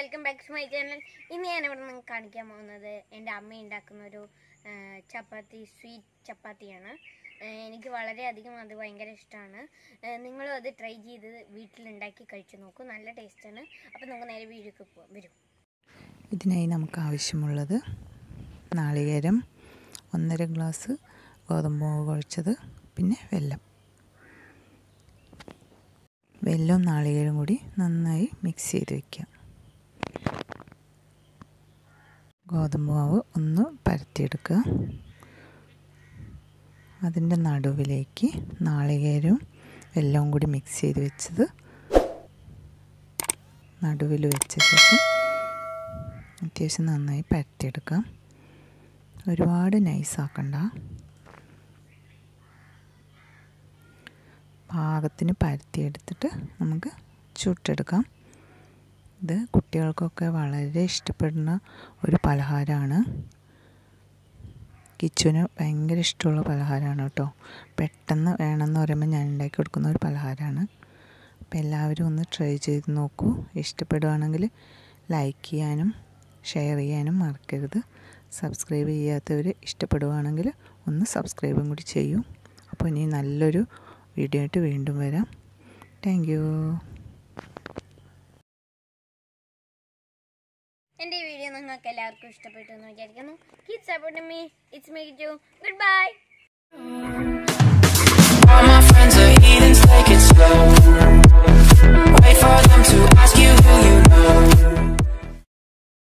Welcome back to my channel ഇന്ന് ഞാൻ ഇവിടെ നിങ്ങൾക്ക് കാണിക്കാൻ പോകുന്നത് എൻ്റെ അമ്മ ഉണ്ടാക്കുന്ന ഒരു ആ, ചപ്പാത്തി സ്വീറ്റ് ചപ്പാത്തിയാണ് ആ, എനിക്ക് വളരെയധികം അത് ഭയങ്കര ഇഷ്ടമാണ് നിങ്ങളും അത് ട്രൈ ചെയ്ത് വീട്ടിലുണ്ടാക്കി കഴിച്ചു നോക്കൂ നല്ല ടേസ്റ്റാണ് അപ്പോൾ നമുക്ക് നേരെ വീഡിയോക്ക് പോകാം വരും ഇതിനായി നമുക്ക് ആവശ്യമുള്ളത് നാളികേരം ഒന്നര ഗ്ലാസ് ഗോതമ്പ് മാവ് കുഴച്ചത് പിന്നെ വെല്ലം വെല്ലവും നാളികേരം കൂടി നന്നായി മിക്സ് ചെയ്ത് വയ്ക്കുക ഗോതമ്പ് മാവ് ഒന്ന് പരത്തിയെടുക്കുക അതിൻ്റെ നടുവിലേക്ക് നാളികേരവും വെല്ലവും കൂടി മിക്സ് ചെയ്ത് വെച്ചത് നടുവിൽ വെച്ച ശേഷം അത്യാവശ്യം നന്നായി പരത്തിയെടുക്കാം ഒരുപാട് നൈസാക്കണ്ട പാകത്തിന് പരത്തിയെടുത്തിട്ട് നമുക്ക് ചുട്ടെടുക്കാം ഇത് കുട്ടികൾക്കൊക്കെ വളരെ ഇഷ്ടപ്പെടുന്ന ഒരു പലഹാരമാണ് കിച്ചുവിന് ഭയങ്കര ഇഷ്ടമുള്ള പലഹാരമാണ് കേട്ടോ പെട്ടെന്ന് വേണമെന്ന് പറയുമ്പോൾ ഞാൻ ഉണ്ടാക്കി കൊടുക്കുന്ന ഒരു പലഹാരമാണ് അപ്പോൾ എല്ലാവരും ഒന്ന് ട്രൈ ചെയ്ത് നോക്കൂ ഇഷ്ടപ്പെടുകയാണെങ്കിൽ ലൈക്ക് ചെയ്യാനും ഷെയർ ചെയ്യാനും മറക്കരുത് സബ്സ്ക്രൈബ് ചെയ്യാത്തവർ ഇഷ്ടപ്പെടുകയാണെങ്കിൽ ഒന്ന് സബ്സ്ക്രൈബും കൂടി ചെയ്യൂ അപ്പോൾ ഇനി നല്ലൊരു വീഡിയോ ആയിട്ട് വീണ്ടും വരാം താങ്ക് യു എൻ്റെ ഈ വീഡിയോ നിങ്ങൾക്ക് എല്ലാവർക്കും ഇഷ്ടപ്പെട്ടു എന്ന് വിചാരിക്കുന്നു keep supporting me it's me to goodbye All my friends are heathens, take it slow. Wait for them to ask you who you